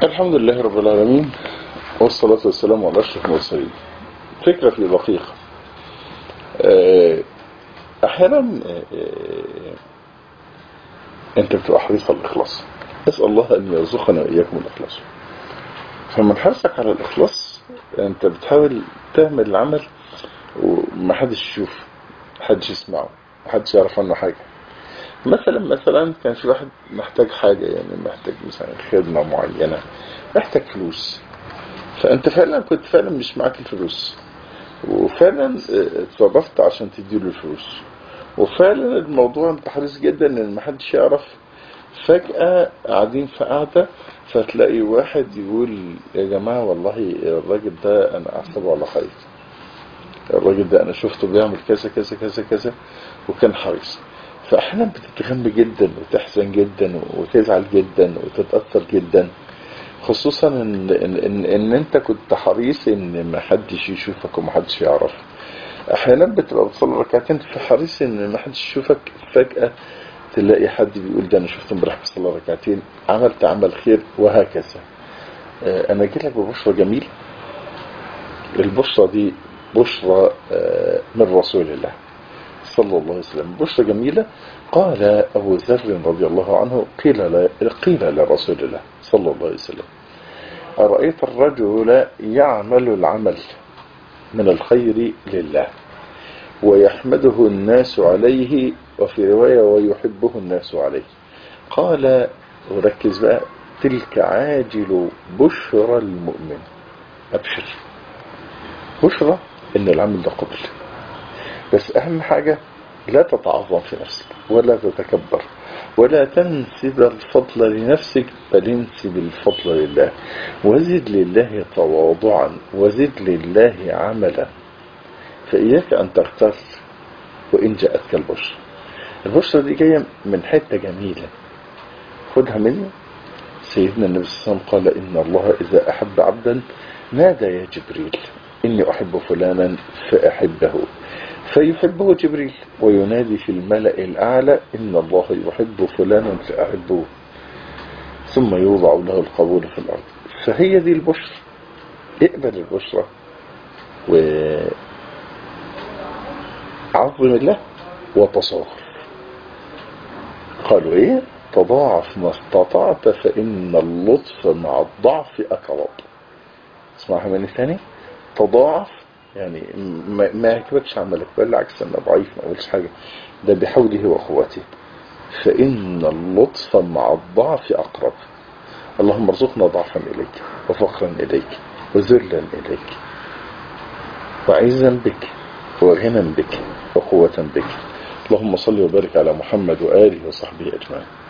الحمد لله رب العالمين والصلاة والسلام على أشرف المرسلين فكرة في دقيقة آه، أحيانا آه، أنت بتبقى حريص على الإخلاص أسأل الله أن يرزقنا وإياكم الإخلاص فمن حرصك على الإخلاص أنت بتحاول تعمل العمل ومحدش يشوف محدش يسمعه محدش يعرف عنه حاجة مثلا مثلا كان في واحد محتاج حاجة يعني محتاج مثلا خدمة معينة محتاج فلوس فأنت فعلا كنت فعلا مش معاك الفلوس وفعلا اه، اتصرفت عشان تديله الفلوس وفعلا الموضوع انت حريص جدا ان محدش يعرف فجأة قاعدين في قعدة فتلاقي واحد يقول يا جماعة والله الراجل ده انا احسبه على خير الراجل ده انا شفته بيعمل كذا كذا كذا كذا وكان حريص فاحيانا بتتغم جدا وتحزن جدا وتزعل جدا وتتأثر جدا خصوصا ان, إن, إن, إن انت كنت حريص ان ما حدش يشوفك وما حدش يعرف احيانا بتبقى بتصلي ركعتين في حريص ان ما حدش يشوفك فجأة تلاقي حد بيقول ده انا شفت امبارح بصلي ركعتين عملت عمل خير وهكذا آه، انا جيت لك ببشرى جميل البشرى دي بشرى آه، من رسول الله صلى الله عليه وسلم بشرى جميلة قال أبو ذر رضي الله عنه قيل ل- قيل لرسول الله صلى الله عليه وسلم أرأيت الرجل يعمل العمل من الخير لله ويحمده الناس عليه وفي رواية ويحبه الناس عليه قال وركز بقى تلك عاجل بشرى المؤمن أبشر بشرى إن العمل ده قبل بس أهم حاجة لا تتعظم في نفسك ولا تتكبر ولا تنسب الفضل لنفسك بل انسب الفضل لله وزد لله تواضعا وزد لله عملا فإياك أن تغتر وإن جاءتك البشرى البشرى دي جاية من حتة جميلة خدها مني سيدنا النبي صلى الله عليه وسلم قال إن الله إذا أحب عبدا نادى يا جبريل إني أحب فلانا فأحبه فيحبه جبريل وينادي في الملأ الأعلى إن الله يحب فلانا فأحبه ثم يوضع له القبول في الأرض فهي دي البشرى اقبل البشرى وعظم الله وتصاغر قالوا ايه تضاعف ما استطعت فإن اللطف مع الضعف أقرب اسمعها من ثاني تضاعف يعني ما, ما يعجبكش عملك بالعكس انا ضعيف ما اقولش حاجه ده بحوله وقوته فان اللطف مع الضعف اقرب اللهم ارزقنا ضعفا اليك وفقرا اليك وذلا اليك وعزا بك وغنى بك وقوه بك اللهم صل وبارك على محمد واله وصحبه اجمعين